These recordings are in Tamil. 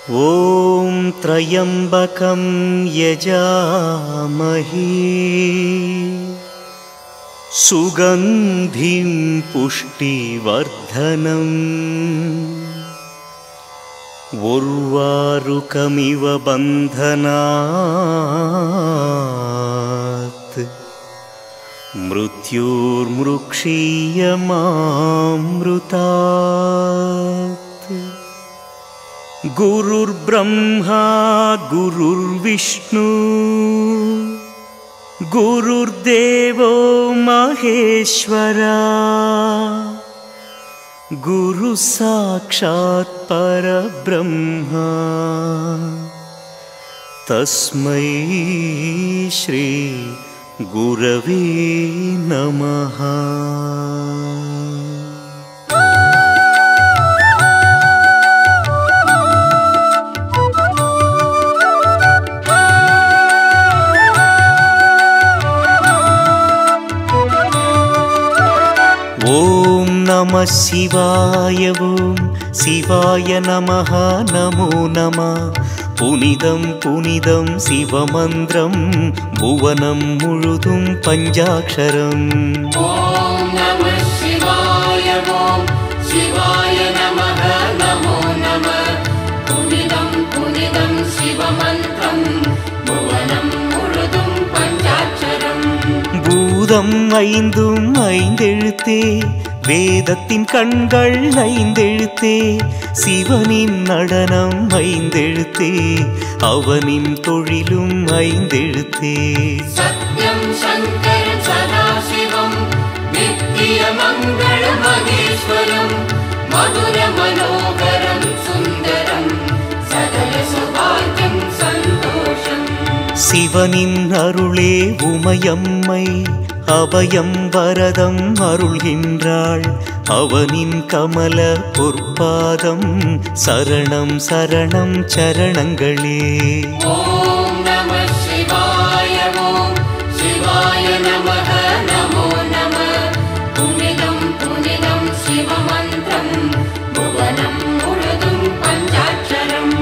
ॐ त्र्यम्बकं यजामहे सुगन्धिं पुष्टिवर्धनम् उर्वारुकमिव बन्धनात् मृत्युर्मृक्षीयमामृतात् गुरुर्ब्रह्मा गुरुर्विष्णु गुरुर्देवो महेश्वरा गुरुः साक्षात् परब्रह्मा तस्मै श्री गुरवे नमः ॐ नमः शिवाय ॐ शिवाय नमः नमो नमः புனிதம் புனிதம் சிவமந்திரம் புவனம் முழுதும் பஞ்சாட்சரம் ॐ नमः शिवाय ॐ शिवाय नमः नमो नमः पुनिदं पुनिदं शिवमन्त्रं भुवनं मुरुदुं पञ्चाक्षरम् பூதம் ஐந்தும் ஐந்தெழுத்தே வேதத்தின் கண்கள் ஐந்தெழுத்தே சிவனின் நடனம் ஐந்தெழுத்தே அவனின் தொழிலும் ஐந்தெழுத்தே सत्यं शङ्कर सदाशिवं नित्यमङ्गलमहेश्वरं मधुरमनोहरं सुन्दरं सकलसौभाग्यं सन्तोषम् சிவனின் அருளே உமையம்மை அபயம் வரதம் அருள்கின்றாள் அவனின் கமல பொற்பாதம் சரணம் சரணம் சரணங்களே ॐ नमः शिवाय ॐ शिवाय नमः नमो नमः पुनिदं पुनिदं शिवमन्त्रं भुवनं मुरुदुं पञ्चाक्षरम्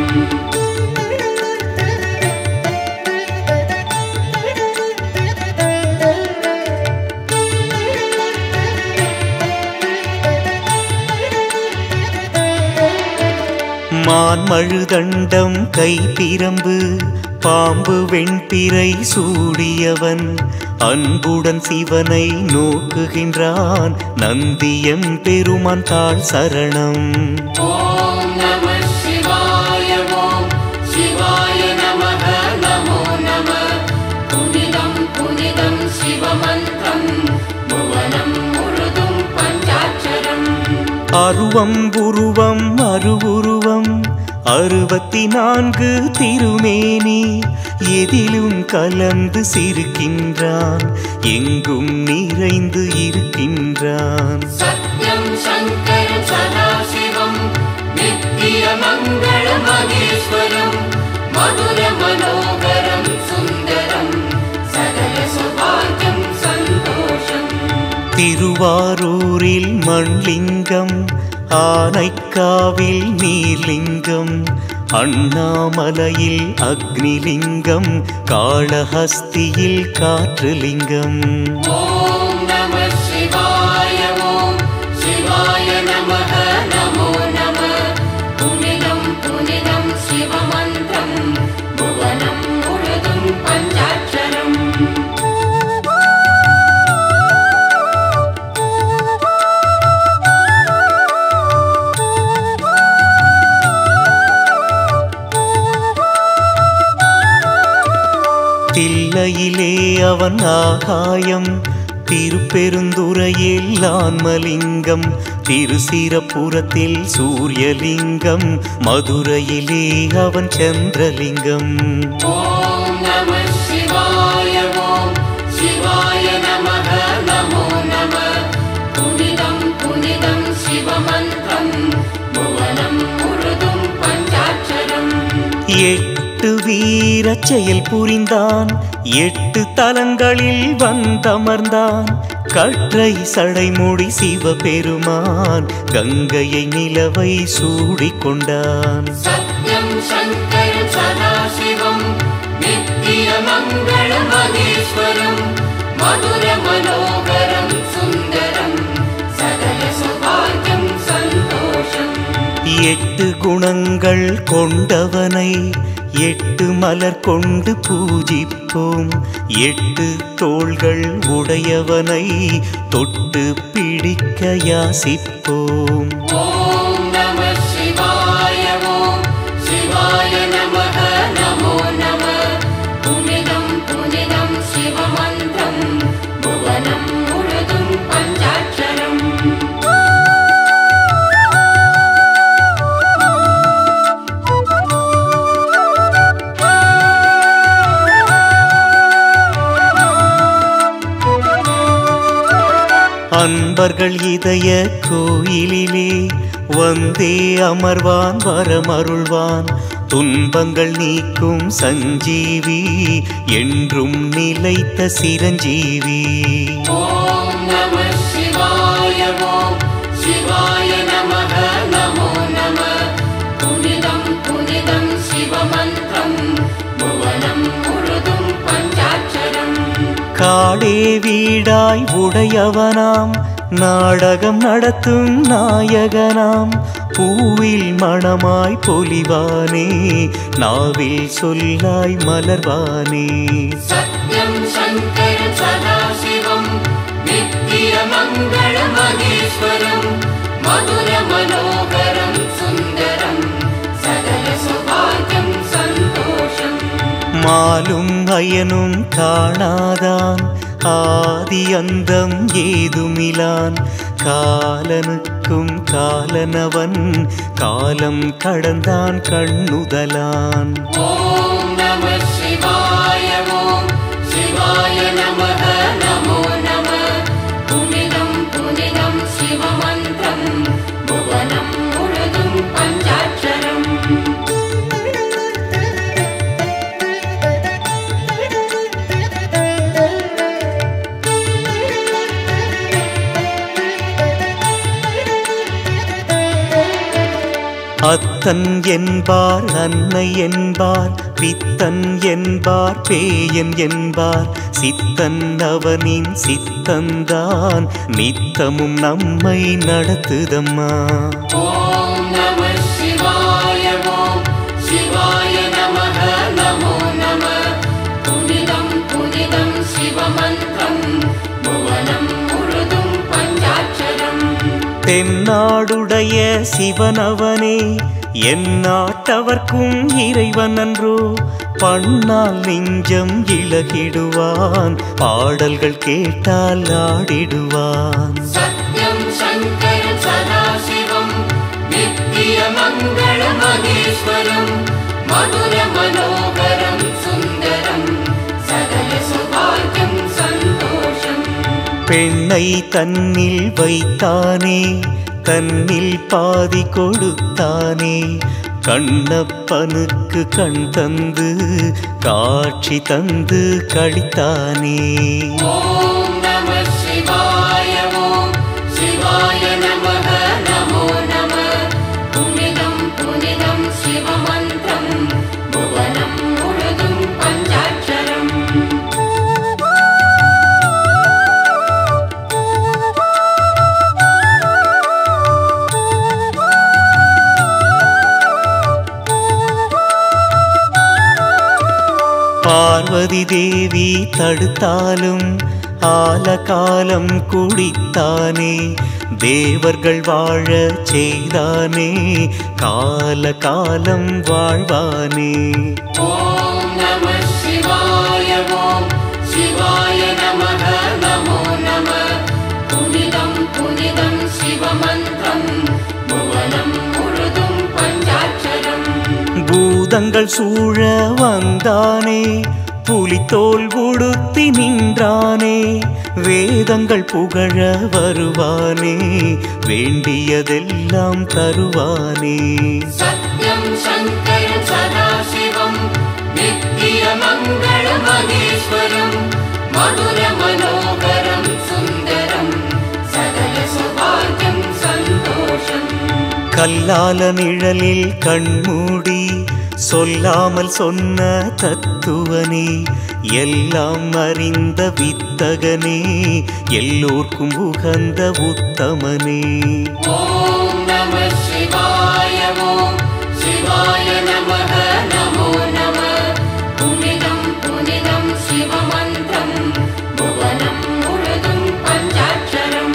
மான்மழுதண்டம் கைப்பிரம்பு பாம்பு வெண்பிறை சூடியவன் அன்புடன் சிவனை நோக்குகின்றான் நந்தியம் பெருமான் தாழ் சரணம் ॐ नमः शिवाय ॐ शिवाय नमः नमो नमः पुनिदं पुनिदं शिवमन्त्रं भुवनं मुरुदुं पञ्चाक्षरम् அருவம் உருவம் அருவுருவம் அறுபத்தி நான்கு திருமேனி எதிலும் கலந்து சிரிக்கின்றான் எங்கும் நிறைந்து இருக்கின்றான் सत्यं शङ्कर सदाशिवं नित्यमङ्गलमहेश्वरं मधुरमनोहरं सुन्दरं सकलसौभाग्यं सन्तोषम् திருவாரூரில் மண்லிங்கம் ஆனைக்காவில் நீர்லிங்கம் அண்ணாமலையில் அக்னிலிங்கம் காளஹஸ்தியில் காற்றுலிங்கம் ॐ नमः शिवाय ॐ शिवाय नमः नमो नमः पुनिदं पुनिदं शिवमन्त्रं भुवनं मुरुदुं पञ्चाक्षरम् தில்லையிலே அவன் ஆகாயம் திருப்பெருந்துறையில் ஆன்மலிங்கம் திருசிரப்புறத்தில் சூரியலிங்கம் மதுரையிலே அவன் சந்திரலிங்கம் ॐ नमः शिवाय ॐ शिवाय नमः नमो नमः पुनिदं पुनिदं शिवमन्त्रं भुवनं मुरुदुं पञ्चाक्षरम् எட்டு வீரச் செயல் புரிந்தான் எட்டு தலங்களில் வந்தமர்ந்தான் கற்றை சடைமுடி சிவபெருமான் கங்கையை நிலவை சூடிக்கொண்டான் सत्यं शङ्करं सदाशिवम् नित्यमङ्गलमहेश्वरम् मधुरमनोहरं सुन्दरं सकलसौभाग्यं सन्तोषम् எட்டு குணங்கள் கொண்டவனை எட்டு மலர் கொண்டு பூஜிப்போம் எட்டு தோள்கள் உடையவனை தொட்டு பிடிக்க யாசிப்போம் ॐ नमः शिवाय ॐ शिवाय नमः नमो नमः पुनिदं पुनिदं शिवमन्त्रं भुवनं मुरुदुं पञ्चाक्षरम् அன்பர்கள் இதய கோயிலிலே வந்தே அமர்வான் வரமருள்வான் துன்பங்கள் நீக்கும் சஞ்சீவி என்றும் நிலைத்த சிரஞ்சீவி ॐ नमः शिवाय ॐ शिवाय नमः नमो नमः पुनिदं पुनिदं शिवमन्त्रं भुवनं मुरुदुं पञ्चाक्षरम् காடே வீடாய் உடையவனாம் நாடகம் நடத்தும் நாயகனாம் பூவில் மணமாய் பொலிவானே நாவில் சொல்லாய் மலர்வானே सत्यं शङ्करं सदाशिवं नित्यमङ्गलमहेश्वरं मधुरमनोहरं सुन्दरं सकलसौभाग्यं सन्तोषम् மாலும் அயனும் காணாதான் ஆதி அந்தம் ஏதுமிலான் காலனுக்கும் காலனவன் காலம் கடந்தான் கண்ணுதலான் ॐ नमः शिवाय ॐ शिवाय नमः नमो नमः पुनिदं पुनिदं शिवमन्त्रं भुवनं मुरुदुं पञ्चाक्षरम् அத்தன் என்பார் அன்னை என்பார் பித்தன் என்பார் பேயன் என்பார் சித்தன் அவனின் சித்தந்தான் நித்தமும் நம்மை நடத்துதம்மா ॐ नमः शिवाय ॐ शिवाय नमः नमो नमः पुनिदं पुनिदं शिवमन्त्रं भुवनं मुरुदुं पञ्चाक्षरम् தென்னாடுடைய சிவனவனே எந்நாட்டவர்க்கும் இறைவன் அன்றோ பண்ணால் நெஞ்சம் இழகிடுவான் பாடல்கள் கேட்டால் ஆடிடுவான் सत्यं शङ्करं सदाशिवं नित्यमङ्गलमहेश्वरं मधुरमनोहरं सुन्दरं सकलसौभाग्यं सन्तोषम् பெண்ணை தன்னில் வைத்தானே தன்னில் பாதி கொடுத்தானே கண்ணப்பனுக்கு கண் தந்து காட்சி தந்து கழித்தானே ॐ नमः शिवाय ॐ शिवाय नमः नमो नमः पुनिदं पुनिदं शिवमन्त्रं भुवनं मुरुदुं पञ्चाक्षरम् பார்வதி தேவி தடுத்தாலும் ஆலகாலம் குடித்தானே தேவர்கள் வாழ செய்தானே கால காலம் வாழ்வானே ॐ नमः शिवाय ॐ शिवाय नमः नमो नमः पुनिदं पुनिदं शिवमन्त्रं भुवनं मुरुदुं पञ्चाक्षरम् பூதங்கள் சூழ வந்தானே புலித்தோல் உடுத்தி நின்றானே வேதங்கள் புகழ வருவானே வேண்டியதெல்லாம் தருவானே सत्यं शङ्करं सदाशिवं नित्यमङ्गलमहेश्वरं मधुरमनोहरं सुन्दरं सकलसौभाग्यं सन्तोषम् கல்லால நிழலில் கண்மூடி சொல்லாமல் சொன்ன தத்துவனே எல்லாம் அறிந்த வித்தகனே எல்லோர்க்கும் உகந்த உத்தமனே ॐ नमः शिवाय ॐ शिवाय नमः नमो नमः पुनिदं पुनिदं शिवमन्त्रं भुवनं मुழுதுं पञ्चाक्षरम्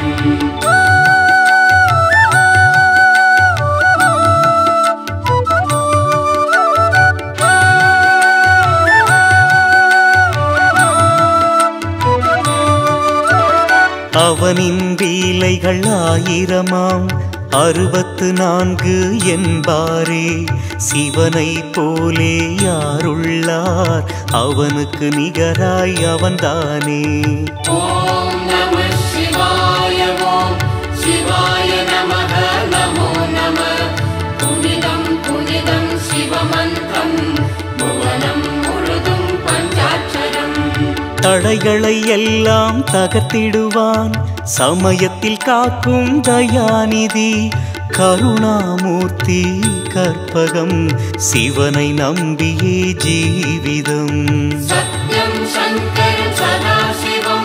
அவனின் வீலைகள் ஆயிரமாம் அறுபத்து நான்கு என்பாரே சிவனை போலே யாருள்ளார் அவனுக்கு நிகராய் அவன்தானே ॐ नमः शिवाय ॐ शिवाय नमः नमो नमः पुनिदं पुनिदं शिवमन्त्रं भुवनं मुழுதுं पञ्चाक्षरम् தடைகளை எல்லாம் தகர்த்திடுவான் சமயத்தில் காக்கும் தயாநிதி கருணாமூர்த்தி கற்பகம் சிவனை நம்பியே ஜீவிதம் सत्यं शङ्करं सदाशिवं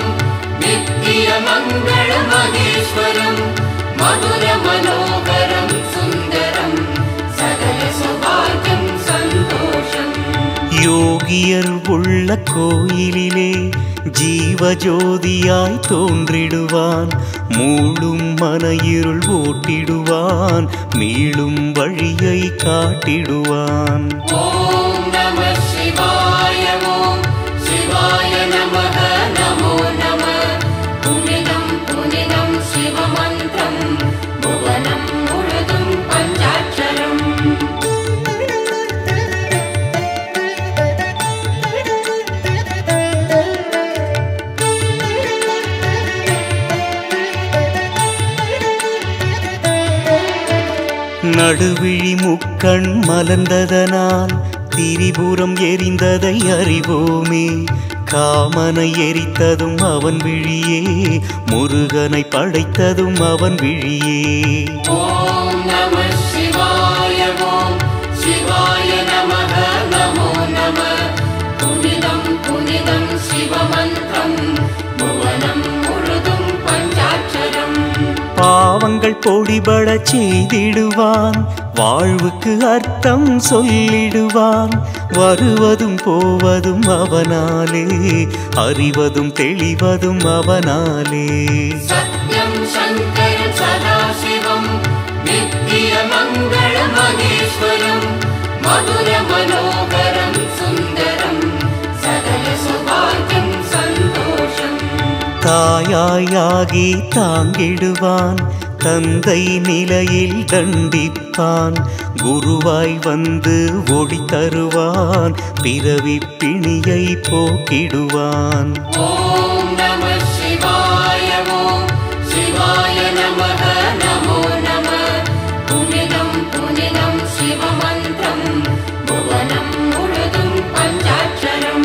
नित्यमङ्गलमहेश्वरं मधुरमनोहरं सुन्दरं सकलसौभाग्यं सन्तोषम् யோகியர் உள்ள கோயிலிலே ஜீவஜோதியாய் தோன்றிடுவான் மூளும் மன இருள் ஓட்டிடுவான் மீளும் வழியை காட்டிடுவான் ॐ नमः शिवाय ॐ शिवाय नमः नमो नमः पुनिदं पुनिदं शिवमन्त्रं भुवनं मुழுதுं पञ्चाक्षरम् நடுவிழி முக்கண் மலர்ந்ததனால் திரிபுரம் எரிந்ததை அறிவோமே காமனை எரித்ததும் அவன் விழியே முருகனை படைத்ததும் அவன் விழியே ॐ नमः शिवाय ॐ शिवाय नमः नमो नमः पुनिदं पुनिदं शिवमन्त्रं भुवनं मुழுதுं पञ्चाक्षरम् பாவங்கள் பொடிபடச் செய்திடுவான் வாழ்வுக்கு அர்த்தம் சொல்லிடுவான் வருவதும் போவதும் அவனாலே அறிவதும் தெளிவதும் அவனாலே सत्यं शङ्करं सदाशिवं नित्यमङ्गलमहेश्वरं मधुरमनोहरं सुन्दरं सकलसौभाग्यं सन्तोषम् தாயாயாகி தாங்கிடுவான் தந்தை நிலையில் தண்டிப்பான் குருவாய் வந்து ஒளி தருவான் பிறவி பிணியை போக்கிடுவான் ॐ नमः शिवाय ॐ शिवाय नमः नमो नमः पुनिदं पुनिदं शिवमन्त्रं भुवनं मुழுதுं पञ्चाक्षरम्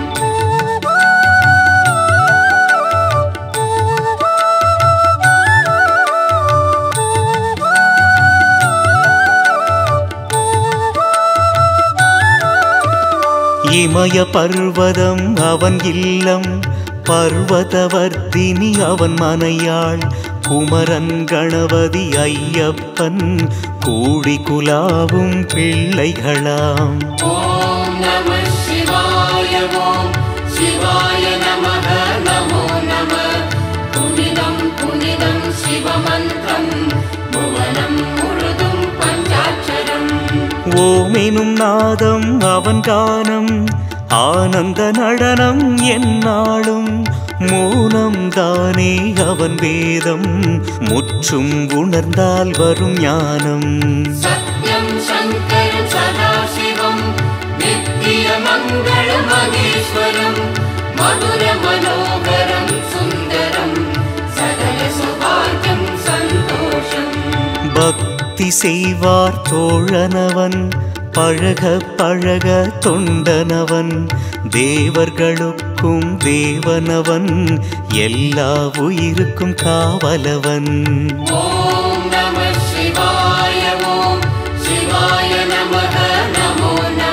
இமய பர்வதம் அவன் இல்லம் பர்வதவர்த்தினி அவன் மனையாள் குமரன் கணபதி ஐயப்பன் கூடி குலாவும் பிள்ளைகளாம் ॐ नमः शिवाय ॐ शिवाय नमः नमो नमः पुनिदं पुनिदं शिवमन्त्रं भुवनं मुழுதுं पञ्चाक्षरम् ஓமெனும் நாதம் அவன் கானம் ஆனந்த நடனம் என்னாலும் மோனம் தானே அவன் வேதம் முற்றும் உணர்ந்தால் வரும் ஞானம் सत्यं शङ्करं सदाशिवं नित्यमङ्गलमहेश्वरं मधुरमनोहरं सुन्दरं सकलसौभाग्यं सन्तोषम् பக்தி செய்வார் தோழனவன் பழக பழக தொண்டனவன் தேவர்களுக்கும் தேவனவன் எல்லா உயிருக்கும் காவலவன் ॐ नमः शिवाय ॐ शिवाय नमः नमो नमः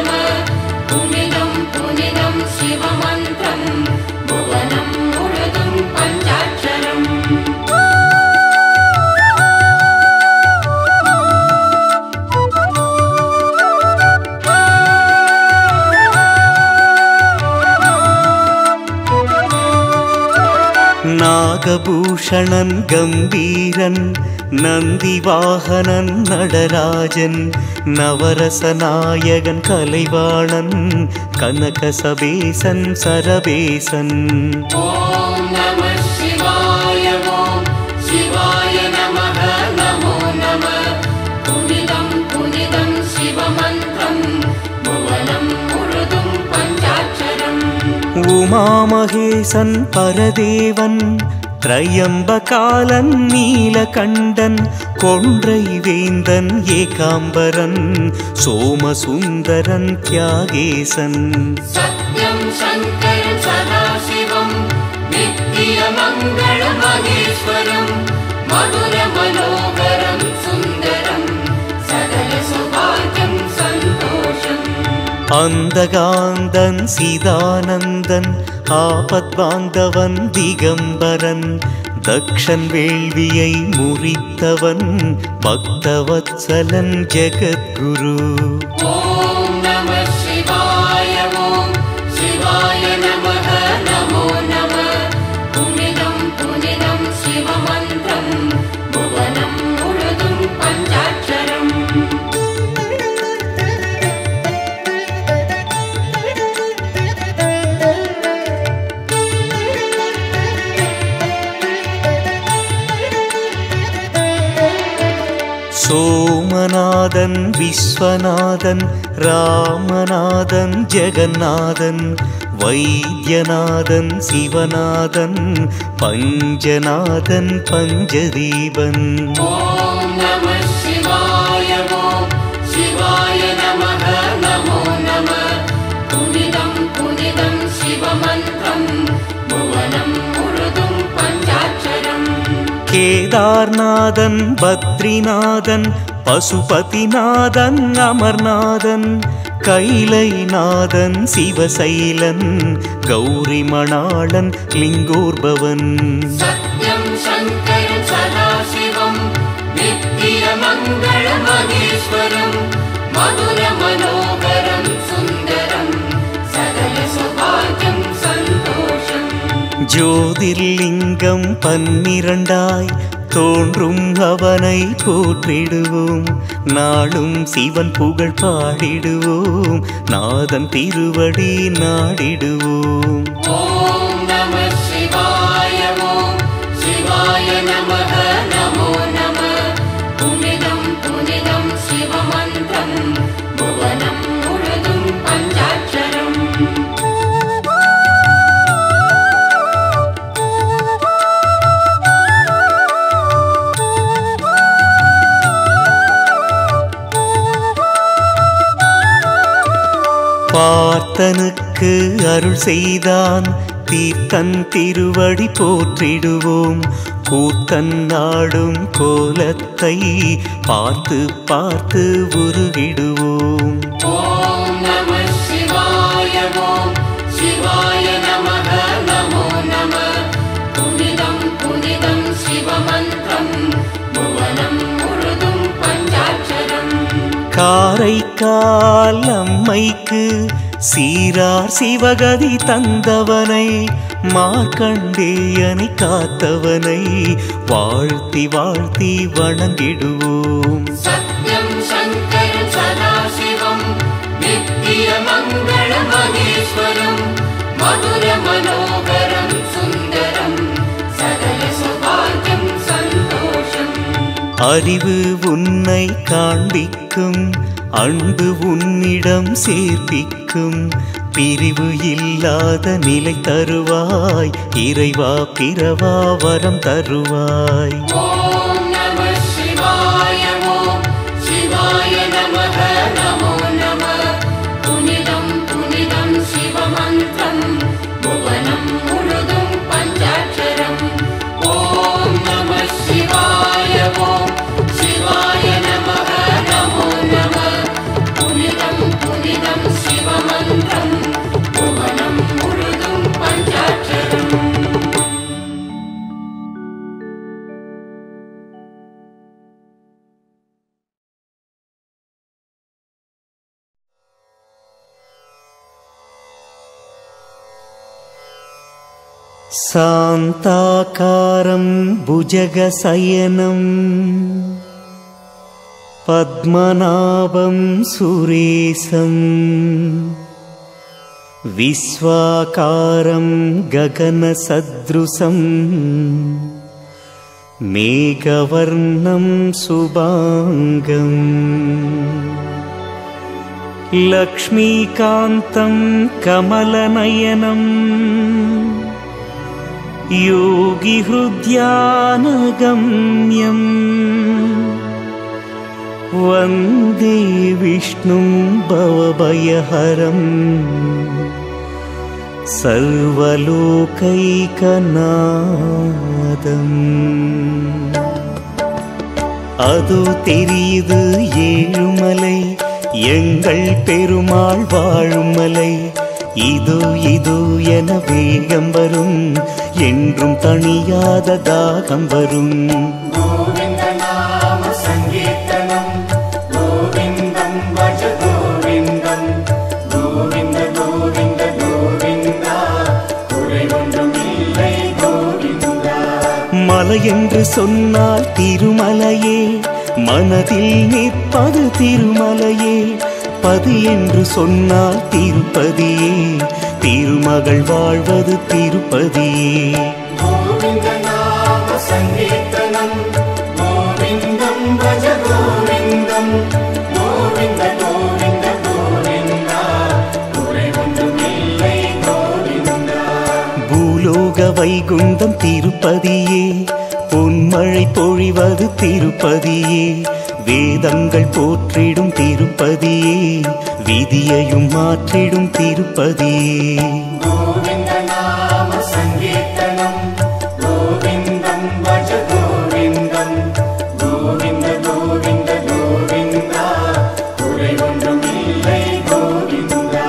நாகபூஷணன் கம்பீரன் நந்திவாகனன் நடராஜன் நவரசநாயகன் கலைவாணன் கனகசபேசன் சரபேசன் ॐ नमः शिवाय ॐ शिवाय नमः नमो नमः पुनिदं पुनिदं शिवमन्त्रं भुवनं मुरुदुं पञ्चाक्षरम् உமாமகேசன் பரதேவன் திரையம்பகாலன் நீலகண்டன் கொன்றை வேந்தன் ஏகாம்பரன் சோமசுந்தரன் தியாகேசன் सत्यं शङ्करं सदाशिवं नित्यमङ्गलमहेश्वरं मधुरमनोहरं सुन्दरं सकलसौभाग्यं सन्तोषम् அந்தகாந்தன் சிதானந்தன் ஆபத்பாந்தவன் திகம்பரன் தக்ஷன் வேள்வியை முறித்தவன் பக்தவத்சலன் ஜெகத்குரு ॐ नमः शिवाय ॐ शिवाय नमः नमो नमः पुनिदं पुनिदं शिवमन्त्रं भुवनं मुरुदुं पञ्चाक्षरम् சோமநாதன் விஸ்வநாதன் ராமநாதன் ஜெகநாதன் வைத்தியநாதன் சிவநாதன் பஞ்சநாதன் பஞ்சதீபன் ॐ नमः शिवाय ॐ शिवाय नमः नमो नमः पुनिदं पुनिदं शिवमन्त्रं भुवनं मुरुदुं पञ्चाक्षरम् கேதார்நாதன் பத்ரிநாதன் பசுபதிநாதன் அமர்நாதன் கைலைநாதன் சிவசைலன் கௌரிமணாளன் லிங்கோர்பவன் सत्यं शङ्करं सदाशिवं नित्यमङ्गलमहेश्वरं मधुरमनोहरं सुन्दरं सकलसौभाग्यं सन्तोषम् ஜோதிர்லிங்கம் பன்னிரண்டாய் தோன்றும் அவனை போற்றிடுவோம் நாளும் சிவன் புகழ் பாடிடுவோம் நாதன் திருவடி நாடிடுவோம் ॐ नमः शिवाय ॐ शिवाय नमः नमो नमः पुनिदं पुनिदं शिवमन्त्रं भुवनं मुरुदुं पञ्चाक्षरम् பார்த்தனுக்கு அருள் செய்தான் தீர்த்தன் திருவடி போற்றிடுவோம் கூத்தன் நாடும் கோலத்தை பார்த்து பார்த்து உருகிடுவோம் ॐ नमः शिवाय ॐ शिवाय नमः नमो नमः पुनिदं पुनिदं शिवमन्त्रं भुवनं मुरुदुं पञ्चाक्षरम् காரைக்கால் அம்மைக்கு சீரார் சிவகதி தந்தவனை மார்க்கண்டேயனை காத்தவனை வாழ்த்தி வாழ்த்தி வணங்கிடுவோம் सत्यं शङ्करं सदाशिवं नित्यमङ्गलमहेश्वरं मधुरमनोहरं सुन्दरं सकलसौभाग्यं सन्तोषम् அறிவு உன்னை காண்பிக்கும் அன்பு உன்னிடம் சேர்ப்பிக்கும் பிரிவு இல்லாத நிலை தருவாய் இறைவா பிறவா வரம் தருவாய் ॐ नमः शिवाय ॐ शिवाय नमः नमो नमः पुनिदं पुनिदं शिवमन्त्रं भुवनं मुरुदुं पञ्चाक्षरम् ॐ नमः शिवाय ॐ शिवाय नमः नमो नमः पुनिदं पुनिदं शिवमन्त्रं भुवनं मुरुदुं पञ्चाक्षरम् शान्ताकारं भुजगशयनं पद्मनाभं सुरेशम् विश्वाकारं गगनसदृशम् मेघवर्णं शुभाङ्गम् लक्ष्मीकान्तं कमलनयनम् योगिहृद्यानगम्यम् वन्दे विष्णुं भवभयहरम् सर्वलोकैकनादम् அதோ தெரியுது ஏழுமலை எங்கள் பெருமாள் வாழும் மலை இதோ இதோ என வேகம் வரும் என்றும் தணியாத தாகம் வரும் गोविन्द नाम सङ्कीर्तनम् गोविन्दम् भज गोविन्दम् गोविन्द गोविन्द गोविन्द குறை ஒன்றுமில்லை கோவிந்தா மலை என்று சொன்னால் திருமலையே மனதில் நிற்பது திருமலையே பதி என்று சொன்னால் திருப்பதியே திருமகள் வாழ்வது திருப்பதியே गोविन्द नाम सङ्कीर्तनम् गोविन्दम् भज गोविन्दम् गोविन्द गोविन्द गोविन्द குறை ஒன்றுமில்லை கோவிந்தா பூலோக வைகுந்தம் திருப்பதியே பொன்மழை பொழிவது திருப்பதியே வேதங்கள் போற்றிடும் திருப்பதியே விதியையும் மாற்றிடும் திருப்பதியே गोविन्द नाम सङ्कीर्तनम् गोविन्दम् भज गोविन्दम् गोविन्द गोविन्द गोविन्द குறை ஒன்றுமில்லை கோவிந்தா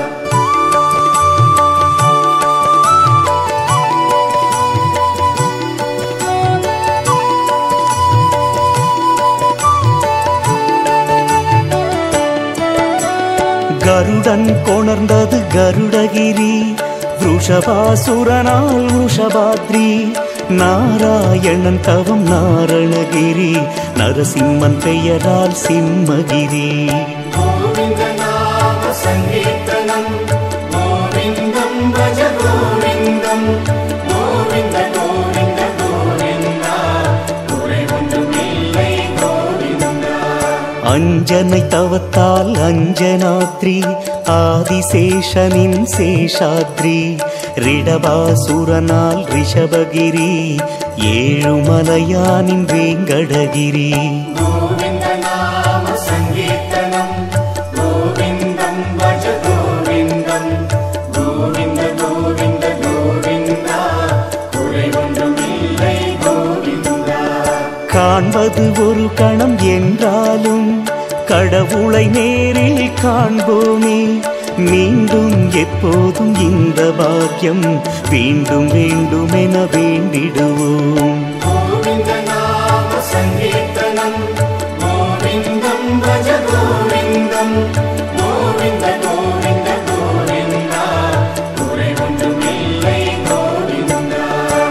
கருடன் கொணர்ந்தது கருடகிரி ருஷபாசுரனால் ருஷபாத்ரி நாராயணன் தவம் நாரணகிரி நரசிம்மன் பெயரால் சிம்மகிரி गोविन्द नाम सङ्कीर्तनम् गोविन्दम् भज गोविन्दम् गोविन्द गोविन्द गोविन्द குறை ஒன்றுமில்லை கோவிந்தா அஞ்சனை தவத்தால் அஞ்சனாத்ரி ஆதிசேஷனின் சேஷாத்ரி ரிடபாசுரனால் ரிஷபகிரி ஏழுமலையானின் வேங்கடகிரி गोविन्द नाम सङ्कीर्तनम् गोविन्दम् भज गोविन्दम् गोविन्द गोविन्द गोविन्द குறை ஒன்றுமில்லை கோவிந்தா காண்பது ஒரு கணம் என்றாலும் கடவுளை நேரில் காண்போமே மீண்டும் எப்போதும் இந்த பாக்கியம் வேண்டும் வேண்டுமென வேண்டிடுவோம் गोविन्द नाम सङ्कीर्तनम् गोविन्दम् भज गोविन्दम् गोविन्द गोविन्द गोविन्द குறை ஒன்றுமில்லை கோவிந்தா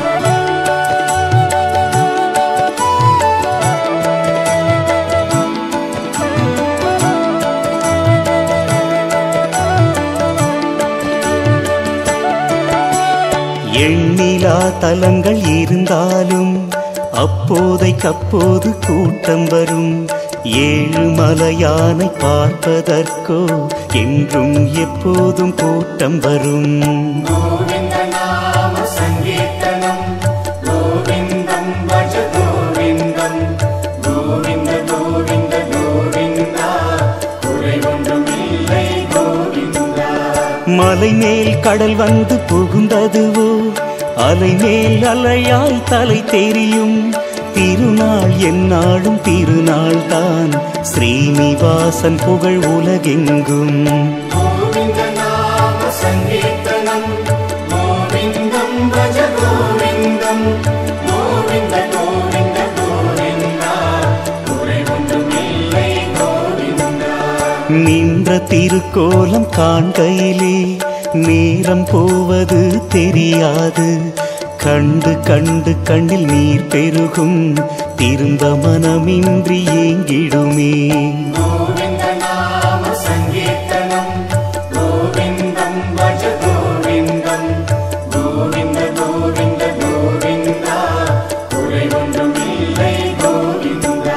எண்ணிலா தலங்கள் இருந்தாலும் அப்போதைக்கப்போது கூட்டம் வரும் ஏழு மலையானை பார்ப்பதற்கோ என்றும் எப்போதும் கூட்டம் வரும் गोविन्द नाम सङ्कीर्तनम् गोविन्दम् भज गोविन्दम् गोविन्द गोविन्द गोविन्द குறை ஒன்றுமில்லை கோவிந்தா மலை மேல் கடல் வந்து புகுந்ததுவோ அலை மேல் அலையாய் தலை தெரியும் திருநாள் எந்நாளும் திருநாள் தான் ஸ்ரீனிவாசன் புகழ் உலகெங்கும் गोविन्द नाम सङ्कीर्तनम् गोविन्दम् भज गोविन्दम् गोविन्द गोविन्द गोविन्द குறை ஒன்றுமில்லை கோவிந்தா நின்ற திருக்கோலம் காண்கையிலே நேரம் போவது தெரியாது கண்டு கண்டு கண்ணில் நீர் பெருகும் திரும்ப மனமின்றி ஏங்கிடுமே गोविन्द नाम सङ्कीर्तनम् गोविन्दं भज गोविन्दम् गोविन्द गोविन्द गोविन्द குறை ஒன்றுமில்லை கோவிந்தா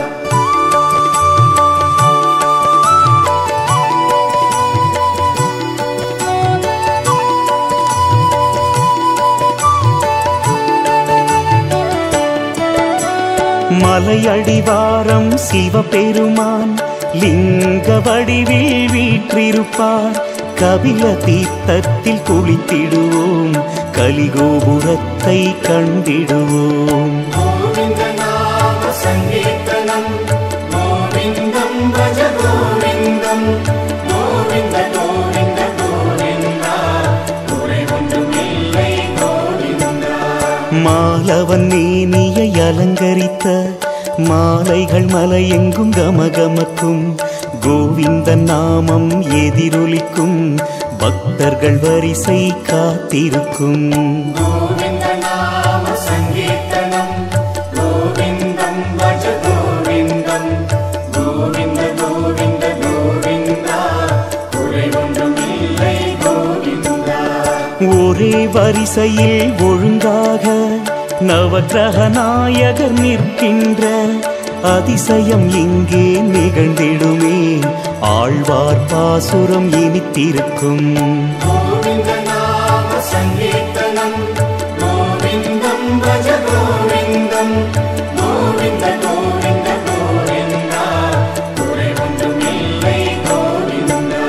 மலையடிவாரம் சிவபெருமான் லிங்க வடிவில் வீற்றிருப்பார் கபில தீர்த்தத்தில் குளித்திடுவோம் கலிகோபுரத்தை கண்டிடுவோம் गोविन्द नाम सङ्कीर्तनम् गोविन्दं भज गोविन्दम् गोविन्द गोविन्द गोविन्द குறை ஒன்றுமில்லை கோவிந்தா மாலவன் மேனியை அலங்கரித்த மாலைகள் மலையெங்கும் கமகமக்கும் கோவிந்த நாமம் எதிரொலிக்கும் பக்தர்கள் வரிசை காத்திருக்கும் गोविन्द नाम सङ्कीर्तनम् गोविन्दं भज गोविन्दम् गोविन्द गोविन्द गोविन्द குறை ஒன்றுமில்லை கோவிந்தா ஒரே வரிசையில் ஒழுங்காக நவக்கிரக நாயகர் நிற்கின்ற அதிசயம் இங்கே நிகழ்ந்திடுமே ஆழ்வார் பாசுரம் இனித்திருக்கும் गोविन्द नाम सङ्कीर्तनम् गोविन्दं भज गोविन्दम् गोविन्द गोविन्द गोविन्द குறை ஒன்றுமில்லை கோவிந்தா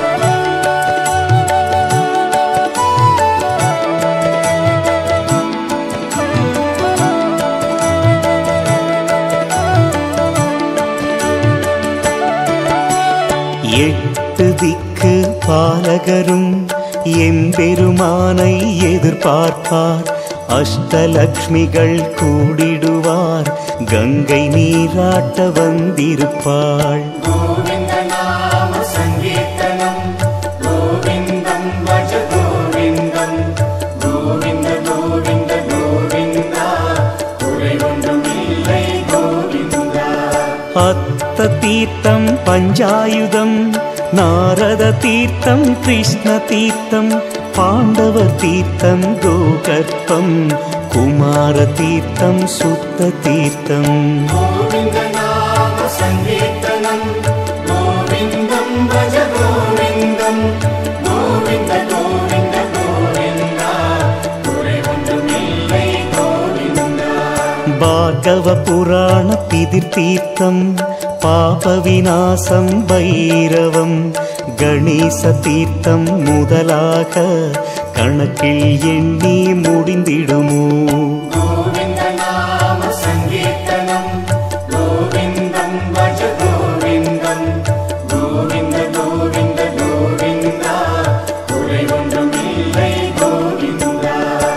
எட்டு திக்கு பாலகரும் எம்பெருமானை எதிர்பார்ப்பார் அஷ்டலக்ஷ்மிகள் கூடிடுவார் கங்கை நீராட்ட வந்திருப்பாள் गोविन्द नाम सङ्कीर्तनम् गोविन्दं भज गोविन्दम् गोविन्द गोविन्द गोविन्द குறை ஒன்றுமில்லை கோவிந்தா அத்த தீர்த்தம் பஞ்சாயுதம் நாரத தீர்த்தம் கிருஷ்ண தீர்த்தம் பாண்டவ தீர்த்தம் கோகர்ப்பம் குமார தீர்த்தம் சுத்த தீர்த்தம் गोविन्द नाम सङ्कीर्तनम् गोविन्दं भज गोविन्दम् गोविन्द गोविन्द गोविन्द குறை ஒன்றுமில்லை கோவிந்தா பார்கவ புராண பிதிர் தீர்த்தம் பாப விநாசம் பைரவம் கணேச தீர்த்தம் முதலாக கணக்கில் எண்ணி முடிந்திடுமோ गोविन्द नाम सङ्कीर्तनम् गोविन्दं भज गोविन्दम् गोविन्द गोविन्द गोविन्द குறை ஒன்றுமில்லை கோவிந்தா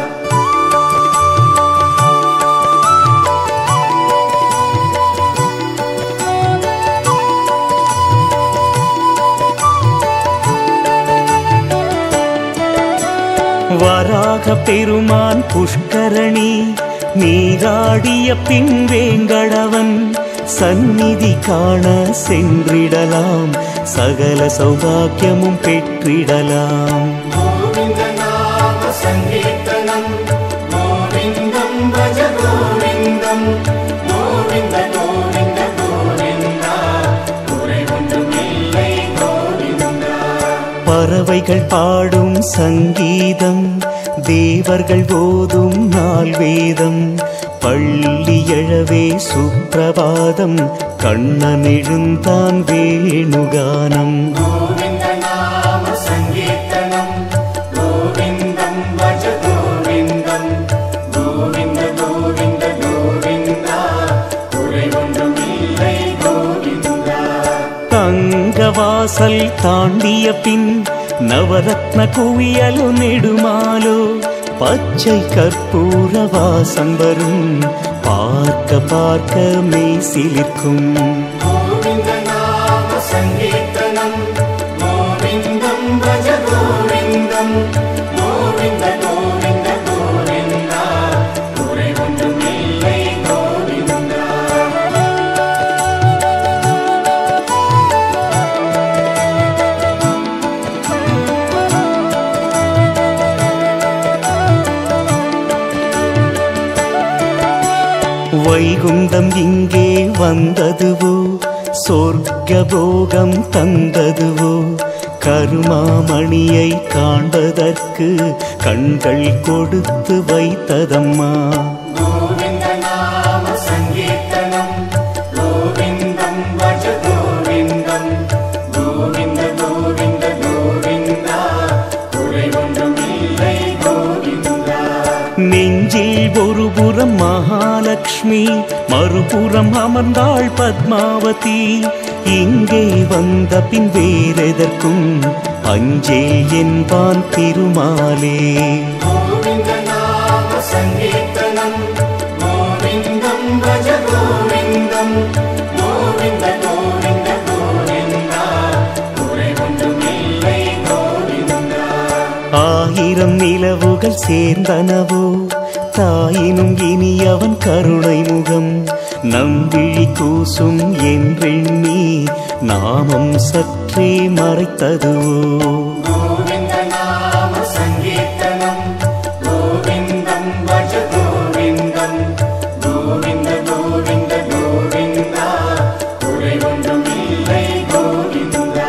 வராக பெருமான் புஷ்கரணி நீராடிய பின் வேங்கடவன் சந்நிதி காண சென்றிடலாம் சகல சௌபாக்கியமும் பெற்றிடலாம் गोविन्द नाम सङ्कीर्तनम् गोविन्दं भज गोविन्दम् गोविन्द गोविन्द गोविन्द குறை ஒன்றுமில்லை கோவிந்தா பறவைகள் பாடும் சங்கீதம் தேவர்கள் போதும் நாள் வேதம் பள்ளி எழவே சுப்பிரபாதம் கண்ணன் எழுந்தான் வேணுகானம் गोविन्द नाम सङ्कीर्तनम् गोविन्दं भज गोविन्दम् गोविन्द गोविन्द गोविन्द குறை ஒன்றுமில்லை கோவிந்தா தங்க வாசல் தாண்டிய பின் நவரத்ன குவியலோ நெடுமாலோ பச்சை கற்பூர வாசம் வரும் பார்க்க பார்க்க மெய் சிலிர்க்கும் गोविन्द नाम सङ्कीर्तनम् गोविन्दं भज गोविन्दम् வைகுந்தம் இங்கே வந்ததுவோ சொர்க்க போகம் தந்ததுவோ கருமாமணியை காண்பதற்கு கண்கள் கொடுத்து வைத்ததம்மா गोविन्द नाम सङ्कीर्तनम् गोविन्दं भज गोविन्दम् गोविन्द गोविन्द गोविन्द குறை ஒன்றுமில்லை கோவிந்தா நெஞ்சில் ஒரு புறம் மகாலட்சுமி மறுபுறம் அமர்ந்தாள் பத்மாவதி இங்கே வந்த பின் வேறெதற்கும் அஞ்சேல் என்பான் திருமாலே गोविन्द नाम सङ्कीर्तनम् गोविन्दं भज गोविन्दम् गोविन्द गोविन्द गोविन्द குறை ஒன்றுமில்லை கோவிந்தா ஆயிரம் நிலவுகள் சேர்ந்தனவோ தாயினும் இனி அவன் கருணை முகம் நம்பிழி கூசும் என்றெண்ணி நாமம் சற்றே மறைத்ததுவோ गोविन्द नाम सङ्कीर्तनम् गोविन्दं भज गोविन्दम् गोविन्द गोविन्द गोविन्द குறை ஒன்றுமில்லை கோவிந்தா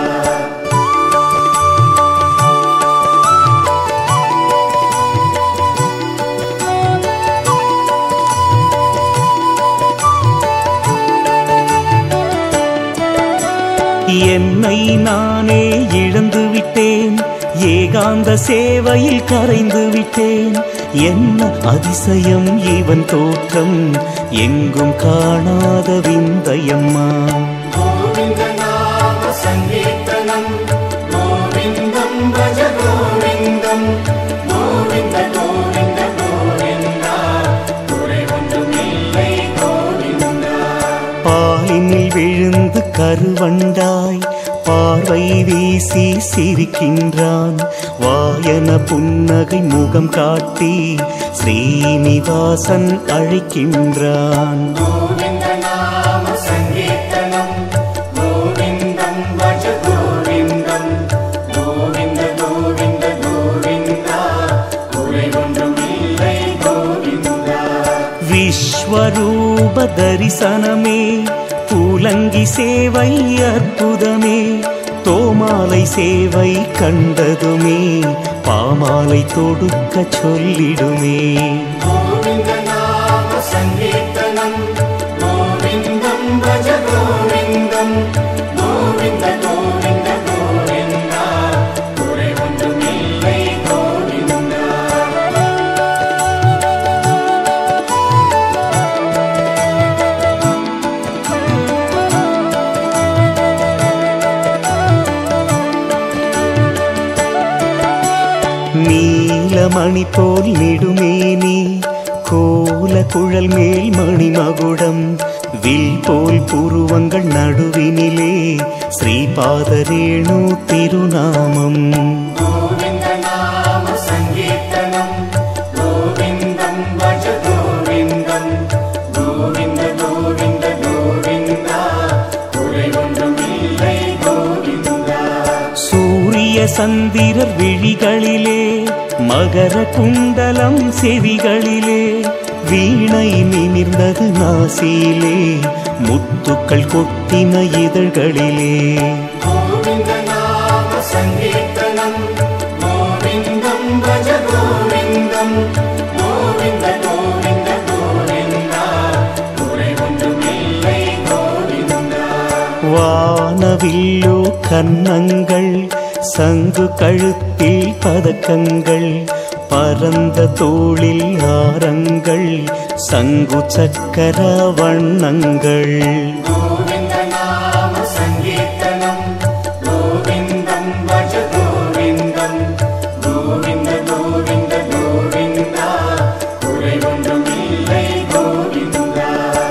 என்னை நானே இழந்து விட்டேன் ஏகாந்த சேவையில் கரைந்து விட்டேன் என்ன அதிசயம் இவன் தோற்றம் எங்கும் காணாத விந்தையம்மா गोविन्द नाम सङ्कीर्तनम् गोविन्दं भज गोविन्दम् गोविन्द गोविन्द गोविन्द குறை ஒன்றுமில்லை கோவிந்தா பாலினில் விழுந்து கருவண்டாய் பார்வை வீசி சிரிக்கின்றான் வாயன புன்னகை முகம் காட்டி ஸ்ரீனிவாசன் அழைக்கின்றான் गोविन्द नाम सङ्कीर्तनम् गोविन्दं भज गोविन्दम् गोविन्द गोविन्द गोविन्द குறை ஒன்றுமில்லை கோவிந்தா விஸ்வரூப தரிசனமே பூலங்கி சேவை அற்புதமே தோமாலை சேவை கண்டதுமே பாமாலை தொடுக்க சொல்லிடுமே गोविन्द नाम सङ्कीर्तनम् गोविन्दं भज गोविन्दम् गोविन्द गोविन्द गोविन्द குறை ஒன்றுமில்லை கோவிந்தா நீலமணி போல் நெடுமேனி கோல குழல் மேல் மணிமகுடம் வில் போல் புருவங்கள் நடுவினிலே ஸ்ரீபாதரேணு திருநாமம் गोविन्द नाम सङ्कीर्तनम् गोविन्दं भज गोविन्दम् गोविन्द गोविन्द गोविन्द குறை ஒன்றுமில்லை கோவிந்தா சூரிய சந்திரர் விழிகளிலே மகர குண்டலம் செவிகளிலே வீணை நிமிர்ந்தது நாசியிலே முத்துக்கள் கொட்டின இதழ்களிலே गोविन्द नाम सङ्कीर्तनम् गोविन्दं भज गोविन्दम् गोविन्द गोविन्द गोविन्द குறை ஒன்றுமில்லை கோவிந்தா வானவில்லோ கன்னங்கள் சங்கு கழுத்தில் பதக்கங்கள் பரந்த தோளில் ஆரங்கள் சங்கு சக்கர வண்ணங்கள் गोविन्द नाम सङ्कीर्तनम् गोविन्दं भज गोविन्दम् गोविन्द गोविन्द गोविन्द குறை ஒன்றுமில்லை கோவிந்தா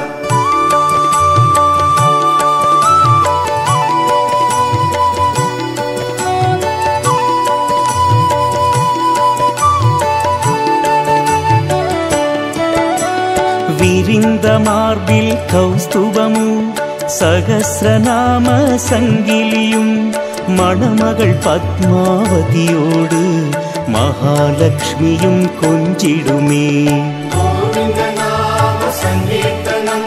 விரிந்த மார்பில் கௌஸ்துபமு சகசிரநாம சங்கிலியும் மணமகள் பத்மாவதியோடு மகாலட்சுமியும் கொஞ்சிடுமே गोविन्द नाम सङ्कीर्तनम्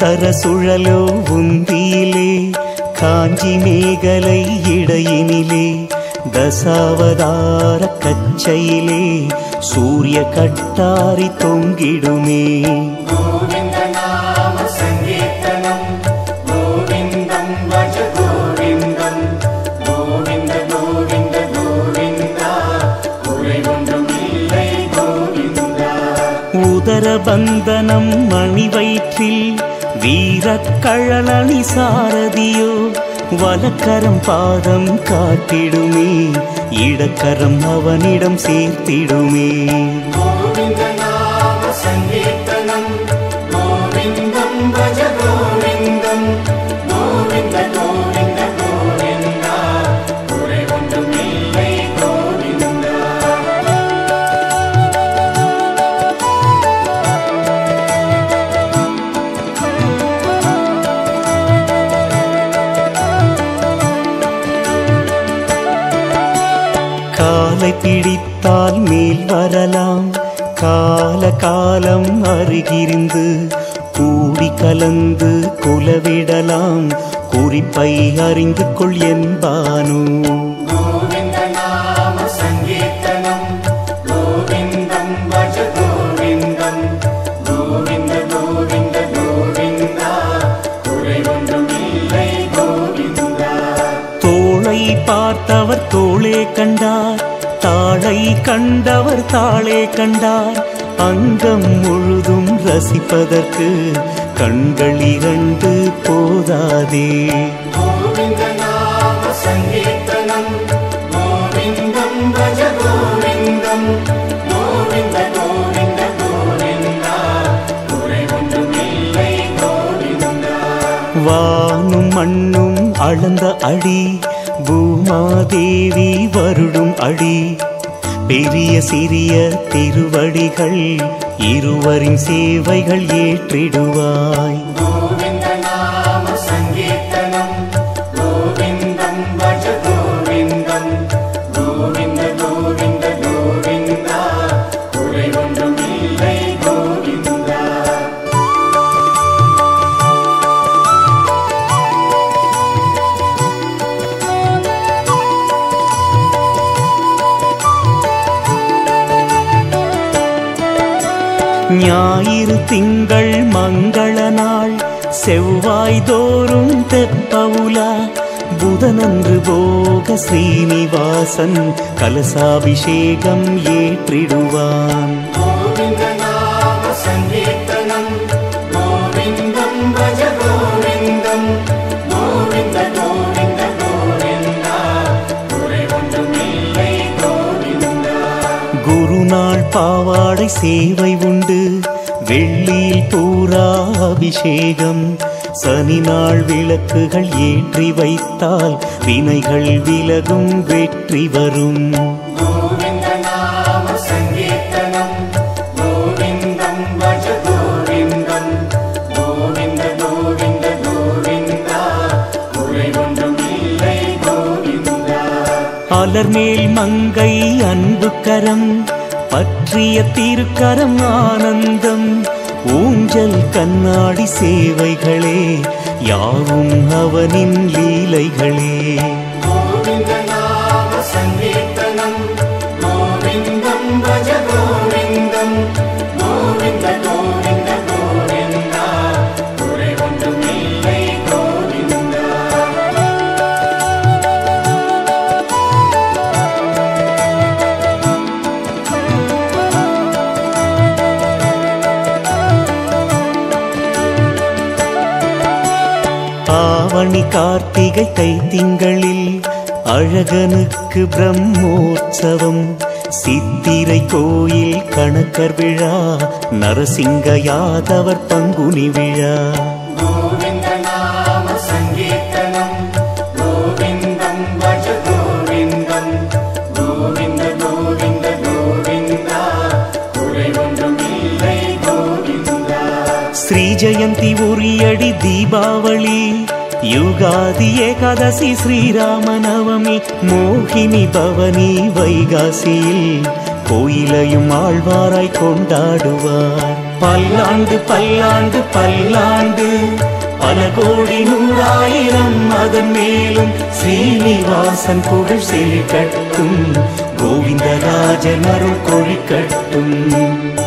உத்தர சுழலோ உந்தியிலே காஞ்சி மேகலை இடையினிலே தசாவதார கச்சையிலே சூரிய கட்டாரி தொங்கிடுமே गोविन्द नाम सङ्कीर्तनम् गोविन्दं भज गोविन्दम् गोविन्द गोविन्द गोविन्दा குறை ஒன்றும் இல்லை கோவிந்தா உதரபந்தனம் மணி வயிற்றில் வீரக்கழலணி சாரதியோ வலக்கரம் பாதம் காட்டிடுமே இடக்கரம் அவனிடம் சேர்த்திடுமே गोविन्द नाम सङ्कीर्तनम् गोविन्दं भज गोविन्दम् गोविन्द गोविन्द गोविन्दा குறை ஒன்றும் இல்லை கோவிந்தா காலை பிடித்தால் மேல் வரலாம் கால காலம் அருகிருந்து கூடி கலந்து குலவிடலாம் குறிப்பை அறிந்து கொள் என்பானோ गोविन्द नाम सङ्कीर्तनम् गोविन्दं भज गोविन्दम् गोविन्द गोविन्द गोविन्दा குறை ஒன்றும் இல்லை கோவிந்தா தோளை பார்த்தவர் தோளே கண்டார் தாளை கண்டவர் தாளே கண்டார் அங்கம் முழுதும் ரசிப்பதற்கு கண்கள் இரண்டு போதாதே गोविन्द नाम सङ्कीर्तनम् गोविन्दं भज गोविन्दम् गोविन्द गोविन्द गोविन्दा குறை ஒன்றும் இல்லை கோவிந்தா வானும் மண்ணும் அளந்த அடி பூமாதேவி வருடும் அடி பெரிய சிறிய திருவடிகள் இருவரின் சேவைகள் ஏற்றிடுவாய் गोविन्द नाम सङ्कीर्तनम् गोविन्दं भज गोविन्दम् गोविन्द गोविन्द गोविन्दा குறை ஒன்றும் இல்லை கோவிந்தா ஞாயிறு திங்கள் மங்கள நாள் செவ்வாய் தோறும் தெப்பவுலா புதனன்று போக ஸ்ரீனிவாசன் கலசாபிஷேகம் ஏற்றிடுவான் गोविन्द नाम सङ्कीर्तनम् गोविन्दं भज गोविन्दम् गोविन्द गोविन्द गोविन्दा குறை ஒன்றும் இல்லை கோவிந்தா குருநாள் பாவாடை சேவை உண்டு வெள்ளியில் பூரா அபிஷேகம் சனி நாள் விளக்குகள் ஏற்றி வைத்தால் வினைகள் விலகும் வெற்றி வரும் गोविन्द नाम सङ्कीर्तनम् गोविन्दं भज गोविन्दम् गोविन्द गोविन्द गोविन्दा குறை ஒன்றும் இல்லை கோவிந்தா அலர்மேல் மங்கை அன்பு கரம் பற்றிய திருக்கரம் ஆனந்தம் ஊஞ்சல் கண்ணாடி சேவைகளே யாவும் அவனின் லீலைகளே गोविन्द नाम सङ्कीर्तनम् गोविन्दं भज गोविन्दम् गोविन्द गोविन्द गोविन्दा குறை ஒன்றும் இல்லை கோவிந்தா ஆவணி கார்த்திகை தைத்திங்களில் அழகனுக்கு பிரம்மோற்சவம் சித்திரை கோயில் கணக்கர் விழா நரசிங்க யாதவர் பங்குனி விழா गोविन्द नाम सङ्कीर्तनम् गोविन्दं भज गोविन्दम् गोविन्द गोविन्द गोविन्दा குறை ஒன்றும் இல்லை கோவிந்தா ஸ்ரீ ஜெயந்தி உரியடி தீபாவளி யுகாதி ஏகாதசி ஸ்ரீராம நவமி மோகினி பவனி வைகாசியில் கோயிலையும் ஆழ்வாராய் கொண்டாடுவார் பல்லாண்டு பல்லாண்டு பல்லாண்டு பல கோடி நூறாயிரம் அதன் மேலும் ஸ்ரீனிவாசன் புகழ் செழிக்கட்டும் கோவிந்தராஜன் அருள் கொழிக்கட்டும்